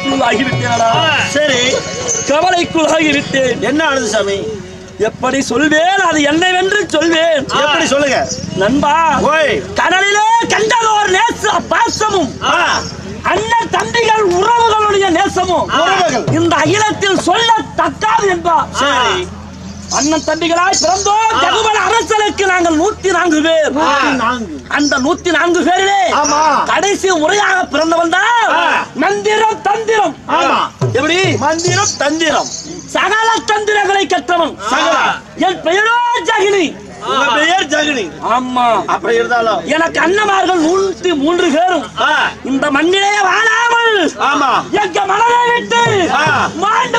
கவலைக்குள்ளாகிவிட்டேனடா சரி கவலைக்குள்ளாகிவிட்டேன் என்ன ஆனது சாமி எப்படி சொல்வேன் அது என்னவென்று சொல்வேன் எப்படி சொல்லுங்க நண்பா ஓய் கடலிலே கண்டதோர் நேச பாசமும் ஆ, அண்ணன் தம்பிகள் உறவுகளுடைய நேசமும் உறவுகள். இந்த அகிலத்தில் சொல்ல தக்காது என்பார் சரி அண்ணன் தம்பிகளாய் பிறந்தோம் ஜகுமல அரசனுக்கு நாங்கள் நூத்தி நான்கு பேர் நான்கு அந்த நூத்தி நான்கு பேரிலே ஆமா. கடைசி முறையாக பிறந்தவன் தான் ஆ. மந்திரம் தந்திரம் ஆமா. எப்படி மந்திரம் தந்திரம் சகல தந்திரங்களை கற்றவன் சகல. என் பெயரோ ஜகினி உங்க பெயர் ஜெகனி ஆமா அப்படி இருந்தாலும் எனக்கு அண்ணமார்கள் நூற்றி மூன்று பேரும் ஆ, இந்த மண்ணிலே வாழாமல் ஆமா எங்க மனதை விட்டு ஆ. மாண்டு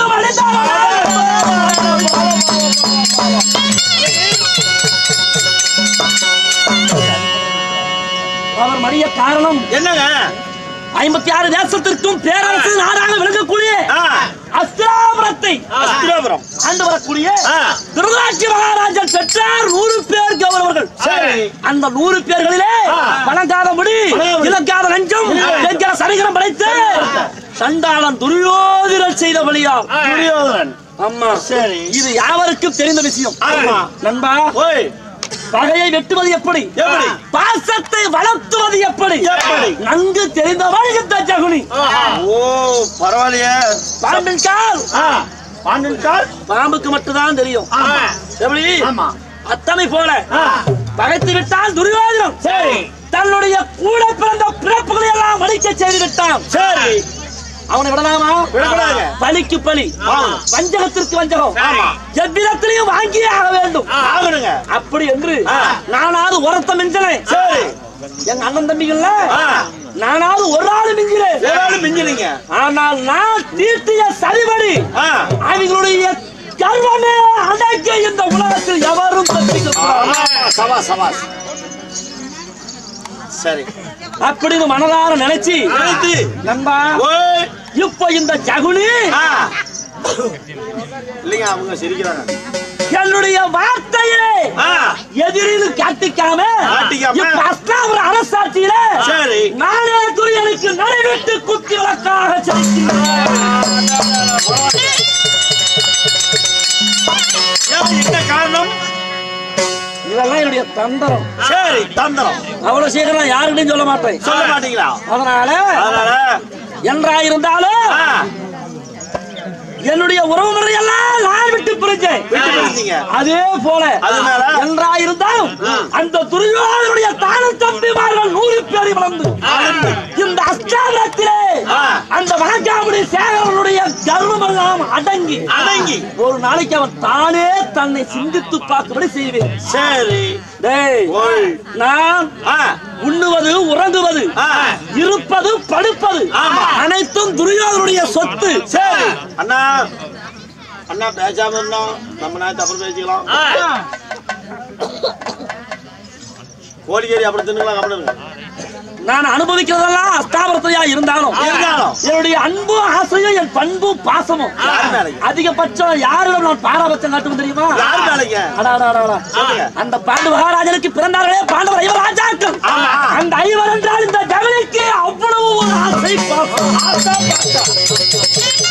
அவர் மடிய காரணம் என்னங்க ஐம்பத்தி ஆறு தேசத்திற்கும் பேரரசு நாடாக விளங்கக்கூடிய ஆ, அஸ்திராபுரத்தை அஸ்திராபுரம் ஆண்டு வரக்கூடிய ஆ. திருநாட்சி மகாராஜன் பெற்றார் நூறு பேர் கௌரவர்கள் சரி. அந்த நூறு பேர்களிலே ஆ. வணங்காத முடி வணங்காத இலக்காத நெஞ்சம் என்கிற சரிகரம் படைத்து சண்டாளன் துரியோதிரர் செய்த வழியா துரியோதனன் ஆமா சரி. இது யாவருக்கும் தெரிந்த விஷயம் ஆமா. நண்பா ஓய் பகையை வெட்டுவது எப்படி எப்படி? பாசத்தை வளர்த்துவது எப்படி எப்படி? நன்கு தெரிந்தவள் இந்த ஜகுனி ஓ பரவாயில்லையே பாம்பின் கால் ஆ, பாண்டியன் கால் பாம்புக்கு மட்டும்தான் தெரியும் ஆமா எப்படி ஆமா அத்தனை போல ஆ, பகைத்து விட்டால் துரியோதனம் சரி. தன்னுடைய கூட பிறந்த பிறப்புகளை எல்லாம் மடிக்க செய்து விட்டான் சரி அவனை விடலாமா விடக்கூடாது. பலிக்கு பலி ஆமா. வஞ்சகத்திற்கு வஞ்சகம் ஆமா. எவ்விதத்திலையும் வாங்கியே ஆக வேண்டும் ஆகணுங்க அப்படி என்று ஆ. நானாவது உரத்த மிஞ்சனே சரி எங்க அண்ணன் தம்பிகள்ல ஆ. நானாவது ஒரு ஆள் மிஞ்சினேன் ஒரு ஆளு மிஞ்சினீங்க ஆனால் நான் தீர்த்திய சரிபடி ஆ, அவங்களுடைய கர்வமே அடக்க இந்த உலகத்தில் எவரும் தப்பிக்க ஆமா, சபாஸ் சபாஸ் சரி அப்படின்னு மனதார நினைச்சு நினைத்து. நண்பா ஓய் இப்ப இந்த ஜகுனி ஆ. இல்லைங்க அவங்க சிரிக்கிறாங்க என்னுடைய வார்த்தையை ஆ, எதிரில் காட்டிக்காம காட்டிக்காம. இப்ப அஸ்தாபுர அரசாட்சியில சரி. நானே துரியனுக்கு நடைவிட்டு குத்தி விளக்காக ஏன் என்ன காரணம் இதெல்லாம் என்னுடைய தந்திரம் சரி தந்திரம் அவ்வளவு சீக்கிரம் யாருக்கிட்டையும் சொல்ல மாட்டேன் சொல்ல மாட்டீங்களா அதனால அதனால என்றாயிருந்தாலும் ஆ, என்னுடைய உறவு முறையெல்லாம் நான் விட்டு பிரிஞ்சேன் விட்டு பிரிஞ்சீங்க. அதே போல அதனால? என்றாயிருந்தாலும் அந்த துரியோதனுடைய தானும் தம்பிமார்கள் நூறு பேரை வளர்ந்து இந்த அஷ்டாபுரத்திலே ஆ. அந்த வணக்காமுடி சேகரனுடைய கர்வம் எல்லாம் அடங்கி அடங்கி. ஒரு நாளைக்கு அவன் தானே தன்னை சிந்தித்து பார்க்கும்படி செய்வேன் சரி டேய் ஓய் நான் ஆ, உண்ணுவது உறங்குவது ஆ. இருப்பது படுப்பது ஆமா. அனைத்தும் துரியோதனுடைய சொத்து சரி அண்ணா அண்ணா பேசாம இருந்தோம் நம்ம நேரத்தை அப்புறம் பேசிக்கலாம் கோழிக்கறி அப்புறம் தின்னுக்கலாம் அப்புறம் நான் அனுபவிக்கிறதெல்லாம் அஸ்தாபரத்தையா இருந்தாலும் இருந்தாலும். என்னுடைய அன்பும் ஆசையும் என் பண்பும் பாசமும் யார் மேலங்க? அதிகபட்சம் யாரிடம் நான் பாரபட்சம் காட்டுவோம் தெரியுமா யார் மேலங்க? அடா, அடா, அடா, அடா. சொல்லுங்க. அந்த பாண்டு மகாராஜனுக்கு பிறந்தார்களே பாண்டவர் ஐவர் ராஜாக்கள் ஆமா. அந்த ஐவர் என்றால் இந்த ஜகனிக்கு அவ்வளவு ஒரு ஆசை பாசம் ஆசை பாசம்.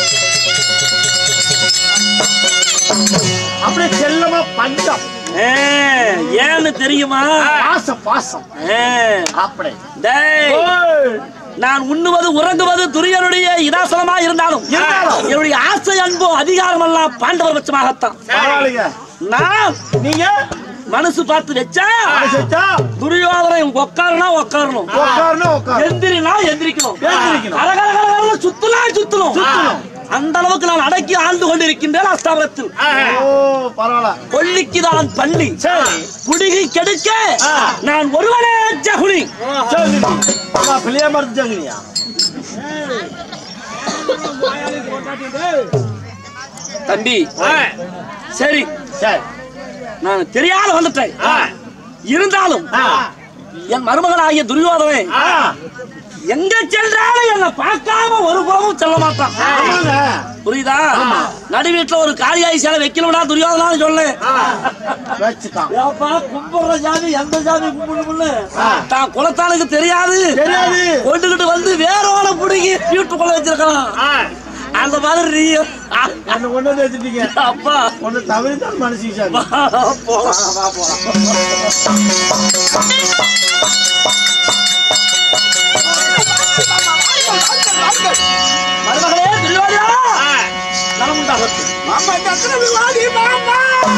அப்படியே செல்லமா பஞ்சம் ஏ, ஏன்னு தெரியுமா பாசம் பாசம் ஏ, அப்படி டேய் நான் உண்ணுவது உறங்குவது துரியனுடைய இதாசனமா இருந்தாலும் இருந்தாலும். என்னுடைய ஆசை அன்பு அதிகாரம் எல்லாம் பாண்டவர் பட்சமாகத்தான் பரவாயில்லைங்க நான் நீங்க மனசு பார்த்து வச்சா செஞ்சா துரியோதனை உட்காருனா உட்காரணும் உட்காரணும் உட்காரு எந்திரினா எந்திரிக்கணும் எந்திரிக்கணும். கரகரகரகரன்னு சுத்துனா சுத்தணும் சுத்தணும். அந்த அளவுக்கு நான் அடக்கி ஆழ்ந்து கொண்டிருக்கின்றேன் அஸ்தாபரத்தில் ஓ பரவாயில்ல கொல்லிக்கு தான் பள்ளி சரி குடிகை கெடுக்க ஆ. நான் ஒருவனே ஜகுனி சரி அம்மா பிள்ளையா மறுத்துட்டாங்கய்யா தம்பி சரி சரி நான் தெரியாத வந்துட்டேன் ஆ. இருந்தாலும் ஆ. என் மருமகனாகிய துரியோதனை ஆ. எங்க சென்றாலும் என்னை பார்க்காம ஒரு புறமும் செல்ல மாட்டான் ஆமாங்க புரியுதா நடு வீட்டுல ஒரு காளியாய் சேலை வைக்கணும்னா துரியோதனான்னு சொல்லு வச்சுட்டான் ஏப்பா கும்பிடுற சாமி எந்த சாமி கும்பிடணும்னு ஆ. தான் குலத்தானுக்கு தெரியாது தெரியாது கொண்டுகிட்டு வந்து வேறோட புடுங்கி வீட்டுக்குள்ள வச்சிருக்கலாம் அந்த மாதிரி நீ என்ன கொண்டு வந்து வச்சுட்டீங்க அப்பா ஒண்ணு தவிர்த்தான் மனசு சாமி வா, போலாம் வா போலாம் மருமகளே துரியோதனா நலமுண்டாகட்டும் மாமா சக்கரவாதி மாமா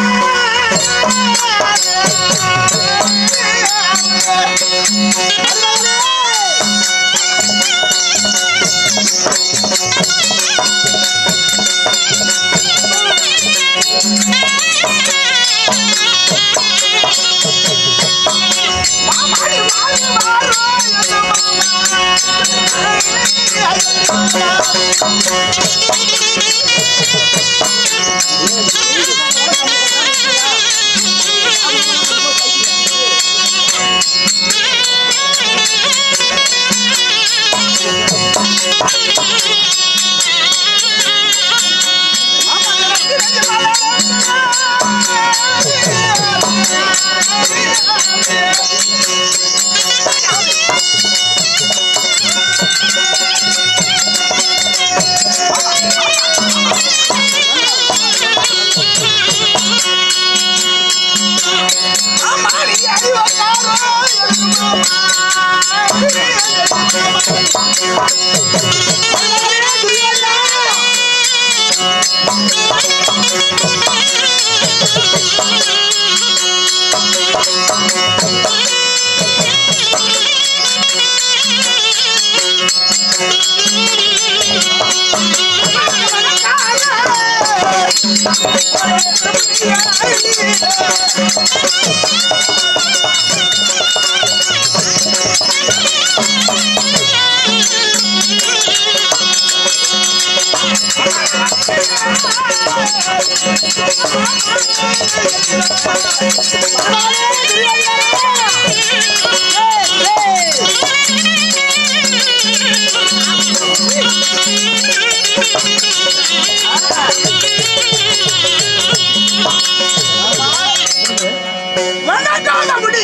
வணக்காத முடி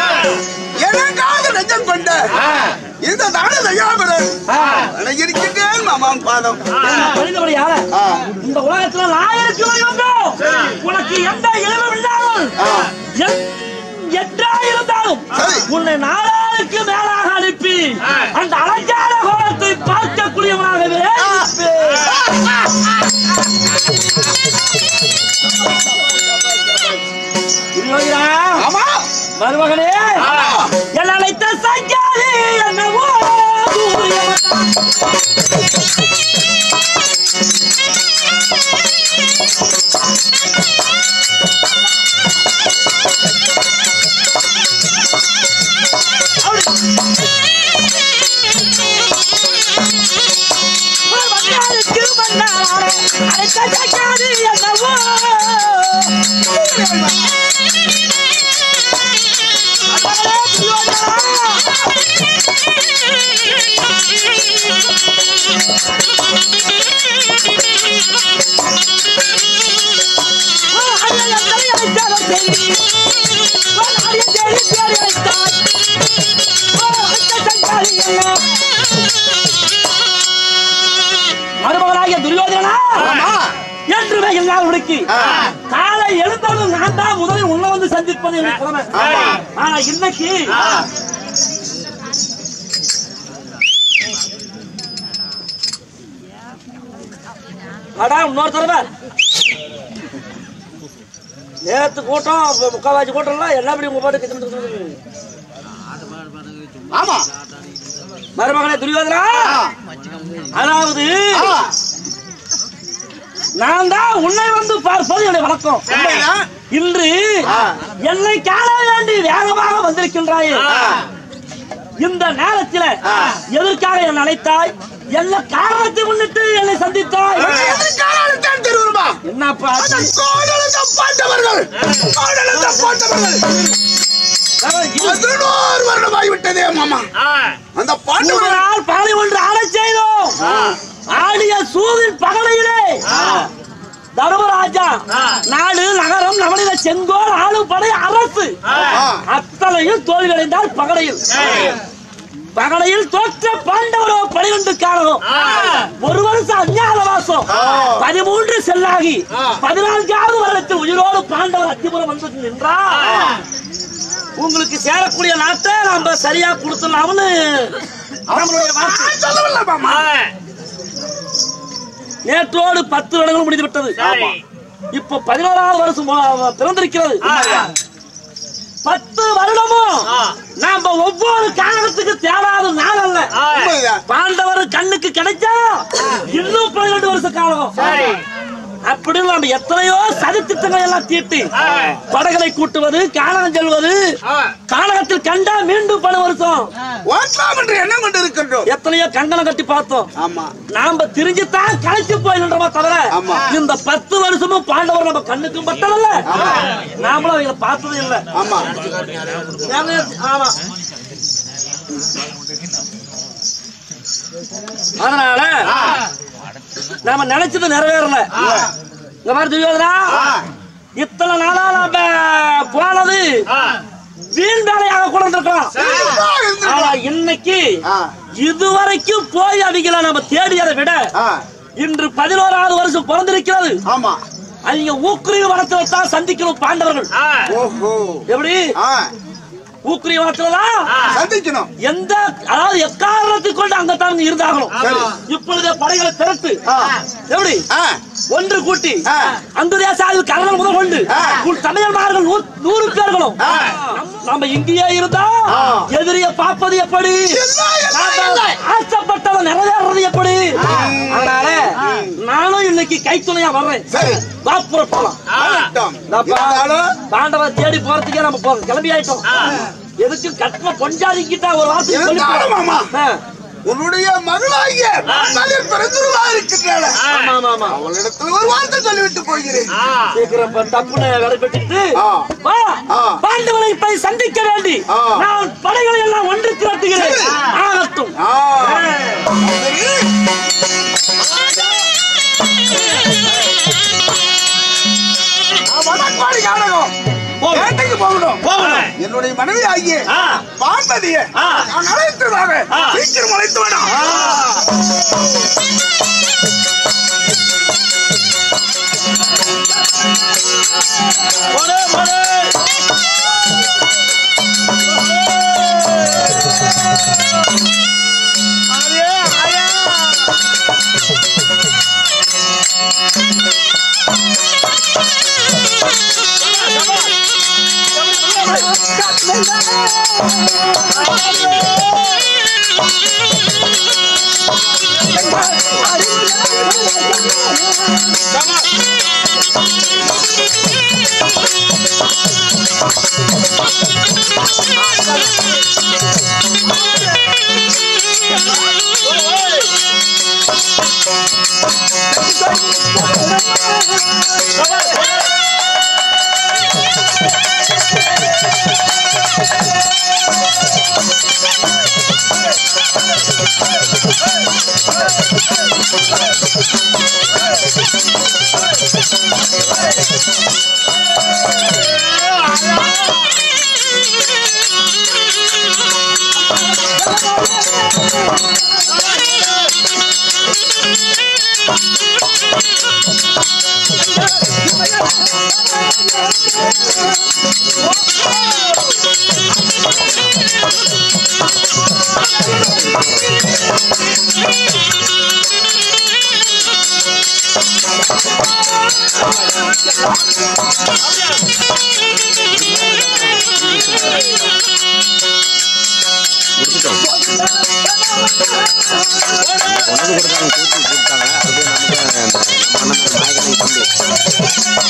எனக்காக நெஞ்சம் கொண்ட இந்த நாடு தயாபரன் வணங்கியிருக்கின்றேன் மாமான் பாதம் பணிந்தபடி யார ஆ. இந்த உலகத்துல நாயருக்கு வந்தோம் உனக்கு எந்த இழவும் இல்லாமல் என்- எட்டா இருந்தாலும் சரி. உன்னை நாளாருக்கு மேலாக அனுப்பி அந்த அலங்கார கோலத்தை பார்க்கக்கூடியவனாகவே இருப்பேன். துரியோதனா, ஆமா மருமகனே என் அழைத்த சஞ்சாரி என்னவோ தூரியவன். ஒரு மன்னாருக்கு மன்னாரே, அழைத்த சஞ்சாரி என்னவோ மருமகனே, துரியோதனா. மருமகனாகிய துரியோதனா என்றுமே எல்லாருடைக்கு காலை எழுந்ததும் நான் தான் முதலில் உள்ள வந்து சந்திப்பது எனக்கு கடமை ஆமா. ஆனா இன்னைக்கு அடா இன்னொரு தடவை நேத்து கூட்டம் இப்ப முக்காவாசி கூட்டம்லாம் என்ன படி உங்க பாட்டு கிச்சன் ஆமா மருமகனே துரியோதனா அதாவது ஆ, நான் தான் உன்னை வந்து பார்ப்பது என்னுடைய வழக்கம் உண்மைதான். இன்று ஆ. என்னை காண வேண்டி வேகமாக வந்திருக்கின்றாயே இந்த நேரத்தில் ஆ. எதற்காக என்னை அழைத்தாய் என்ன காரணத்தை முன்னிட்டு என்னை சந்தித்தாய் எதற்காகத்தான் திருவுருமா என்னப்பா அந்த கோடலத்தை பார்த்தவர்கள் கோடலத்தை பார்த்தவர்கள் பதினோரு வருடமாகி விட்டதே மாமா அந்த பாண்டவர்கள் நாள் பாலை ஒன்று ஆடச் செய்தோம் ஆடிய சூதின் பகலையிலே செங்கோல் ஆளுப்படை அரசு அத்தனையும் தோல்வியடைந்தால் பகடையில் பகடையில் தோற்ற பாண்டவரோ பனிரெண்டு காலம் ஒரு வருஷம் அஞ்ஞான வாசம் பதிமூன்று செல்லாகி பதினான்காவது வருடத்தில் உயிரோடு பாண்டவர் அத்திபுரம் வந்து நின்றார் உங்களுக்கு சேரக்கூடிய நாட்டை நாம சரியா கொடுத்துடலாம்னு நம்மளுடைய வாக்கு. நான் சொல்லவில்லை மாமா நேற்றோடு பத்து வருடங்கள் முடிந்து விட்டது இப்போ பதினோராவது வருஷம் மோ- பிறந்திருக்கிறது பத்து வருடமும் நாம ஒவ்வொரு காரணத்துக்கு தேவையாத நாள் அல்ல உண்மைதான். பாண்டவர் கண்ணுக்கு கிடைச்சா இன்னும் பன்னிரண்டு வருஷ காலம் அப்படி நாம எத்தனையோ சதித்திட்டங்கள் எல்லாம் தீட்டி படகளை கூட்டுவது காணகம் செல்வது காணகத்தில் கண்டா மீண்டும் பல வருஷம் ஓட்டலாம் என்று எண்ணம் கொண்டு இருக்கின்றோம் எத்தனையோ கங்கணம் கட்டி பார்த்தோம் ஆமா நாம திரிஞ்சுதான் களைச்சு போய் நின்றோமா தவிர ஆமா. இந்த பத்து வருஷமும் பாண்டவர் நம்ம கண்ணுக்கும் பட்டதில்ல நாமளும் அவங்கள பார்த்ததும் இல்ல ஆமா நாங்க- ஆமா அதனால நாம நினைச்சது நிறைவேறல இந்த மாதிரி துரியோதனா இத்தனை நாளா நாம போனது வீண் வேலையாக கூட இருந்திருக்கலாம் ஆனா இன்னைக்கு ஆ, இதுவரைக்கும் போய் அவங்கள நம்ம தேடியதை விட ஆ, இன்று பதினோராவது வருஷம் பிறந்திருக்கிறது ஆமா அவங்க ஊக்குரிய வனத்துல தான் சந்திக்கணும் பாண்டவர்கள் ஓஹோ எப்படி ஆ, ஊக்குரிய வனத்துலதான் சந்திக்கணும் எந்த அதாவது எக்காரணத்தை கொண்டு அங்கத்தான் இருந்தாகணும் சரி. இப்பொழுது படைகளை திரட்டு ஆ, எப்படி ஆ, ஒன்று கூட்டி ஆ. அந்த தேசாவில் கரணம் முதல் கொண்டு ஆ. உன் தமிழர்கள் நூறு- நூறு பேர்களும் ஆ. நம்ம- நம்ம இங்கேயே இருந்தா ஆ. எதிரிய பார்ப்பது எப்படி எல்லாம், எல்லாம், நாம எல்லாம். ஆசைப்பட்டதை நிறைவேறது எப்படி அதனால நானும் இன்னைக்கு கைத்துணையா வர்றேன் சரி வா புறப்படலாம் வரட்டும். இந்தாப்பா, இருந்தாலும் பாண்டவரை தேடி போறதுக்கே நம்ம போ- கிளம்பி ஆயிட்டோம் எதுக்கு கட்டணம் கொஞ்சாதிக்கிட்டா ஒரு வார்த்தை இருந்தாலும் மாமா. சொல்லி உன்னுடைய மகளாகிய மகளிர் பிறந்துருவா இருக்கின்றாள் ஆமா ஆமா ஆமா அவளிடத்தில் ஒரு வார்த்தை சொல்லிவிட்டு போகிறேன் சீக்கிரம் இப்ப தப்புன்னு விடைபெற்றுட்டு ஆ. வா ஆ. பாண்டவனை போய் சந்திக்க வேண்டி ஆ. நான் படைகளை எல்லாம் ஒன்று திரட்டுகிறேன் சரி. ஆகட்டும் ஆ, சரி. நான் வடக்கோடி காணணும் வேட்டைக்கு போகணும் போகணும். என்னுடைய மனைவி ஆகிய ஆ. பார்வதிய ஆ. நான் அழைத்ததாக ஆ. சீக்கிரம் அழைத்து வேணும் போடு, போடு. கொண்டு கொடுத்தாங்க கூட்டி கொடுத்தாங்க அப்படியே நமக்கு அந்த நம்ம அண்ணன் நாயகனை தம்பி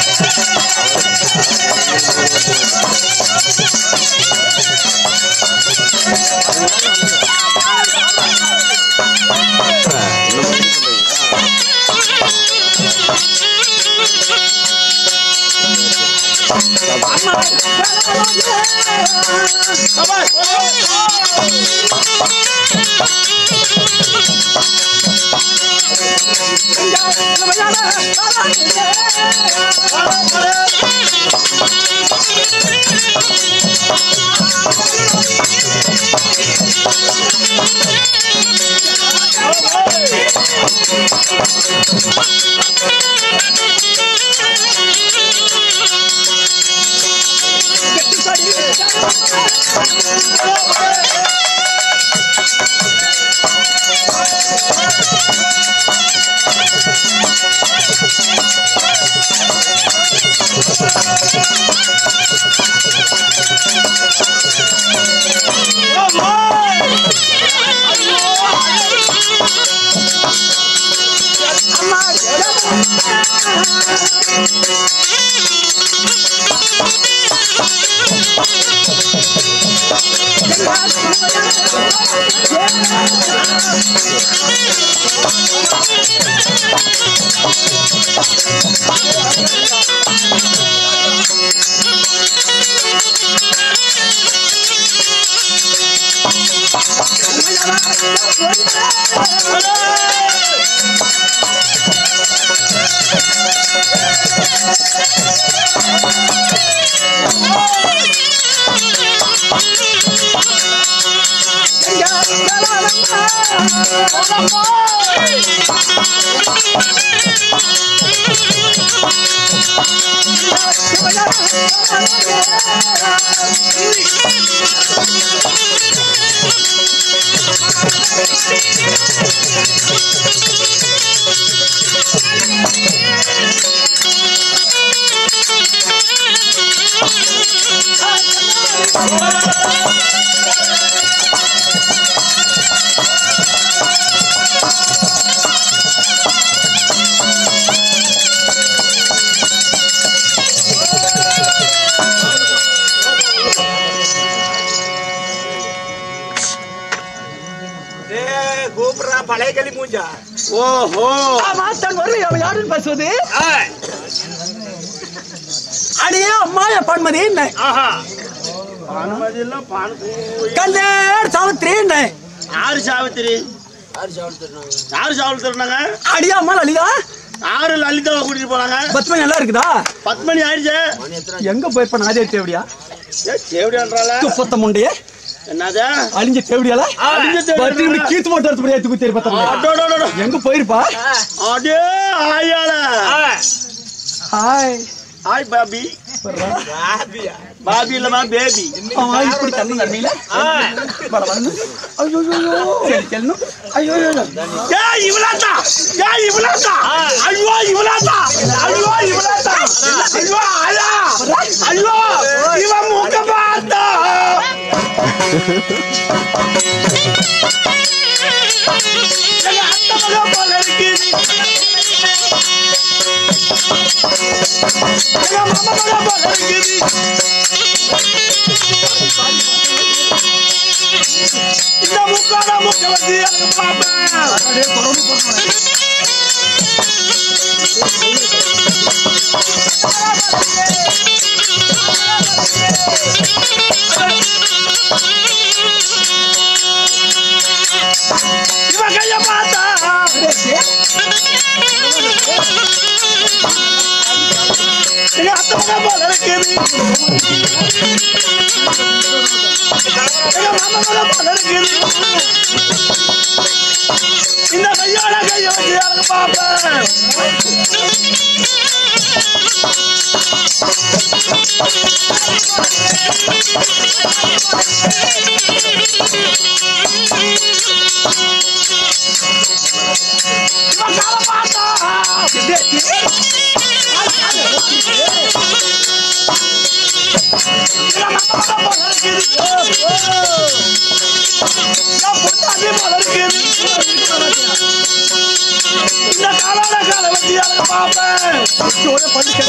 இன்னும் வந்து சொல்றீங்களா? ஏய், கூப்பிடுறா பழைய களி மூஞ்சா ஓஹோ ஆமா தன் ஒரு அவன் யாருன்னு பேசுவது அடியே அம்மா என் பன்மதி என்ன ஆஹா கல்யாண சாவித்திரி என்ன யாரு சாவித்திரி யாரு சாவல் திருநாங்க அடியே அம்மா லலிதா யாரு லலிதாவை கூட்டிட்டு போனாங்க பத்து மணி நல்லா இருக்குதா பத்து மணி ஆயிடுச்சு எங்க போயிருப்ப நாதே தேவடியா ஏ தேவடியான்றால துப்பத்த முண்டைய என்னது அழிஞ்ச தேவடியால அழிஞ்ச தேவடியால? பத்து மணி கீத்து போட்டு எடுத்து முடியாது தூக்கி தெரியும் அடோடோடோ. எங்க போயிருப்பா அடே ஆயால ஹாய் ஹாய் பாபி பாபி இல்லமா பேபி ஆமா இப்படி தண்ணி நன்மையில வர வந்து ஐயோ ஐயோ சரி செல்லணும் ஐயோ ஐயோ ஏய் இவளாத்தா ஏய் இவளாத்தா ஐயோ இவளாத்தா ஐயோ இவளாத்தா ஐயோ ஆயா ஐயோ இவன் மூக்க பார்த்தா எங்க அத்தை மகன் போல இருக்கு எங்க மாமா மகன் போல இருக்குது இந்த முக்காட முக்க வச்சு எனக்கு பாப்பேன் இவன் கைய பார்த்தா எங்க அத்தை மகன் போல இருக்குது எங்க மாமா மகன் போல இருக்குது இந்த கையோட கைய வச்சு எனக்கு பாப்பேன் இவன் கால பார்த்தா எங்க மாமா மகன் போல இருக்குது என் பொண்டாட்டி போல இருக்குது இந்த காலால கால வச்சு எனக்கு பாப்பேன்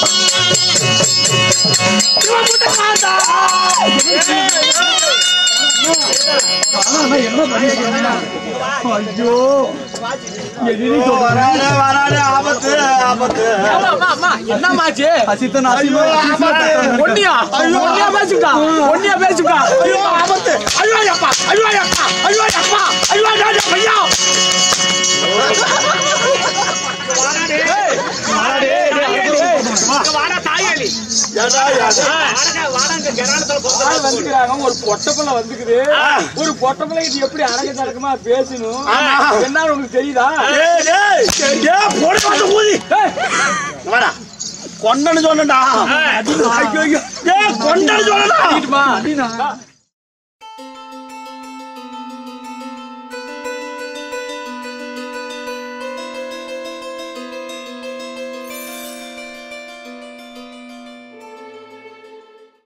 இவன் முட்டை மாட்டா என்ன பண்ணிருக்கீங்க ஐயோ எதிரி வராதே வராதே ஆபத்து ஆபத்து என்னமாச்சு அசித்தன் ஐயோ ஆபத்து ஒன்னியா ஒன்னியா பேசுடா ஒன்னியா பேசுடா ஐயோ ஆபத்து ஐயோ அப்பா ஐயோ அப்பா ஐயோ அப்பா ஐயோ ஐயா ஏடா ஏடா வந்துக்கிறாங்க ஒரு பொட்டப்பள்ள வந்துக்குது ஒரு பொட்டப்பள்ள இது எப்படி அடக்க நடக்குமா பேசணும் ஆமா. என்ன உங்களுக்கு தெரியுதா ஏய் டேய் டேய் போடு வந்து ஊதி வாடா கொண்டன்னு சொன்னடா ஐயோ ஐயோ டேய் கொண்டன்னு சொன்னடா அடிட்டுமா அடினா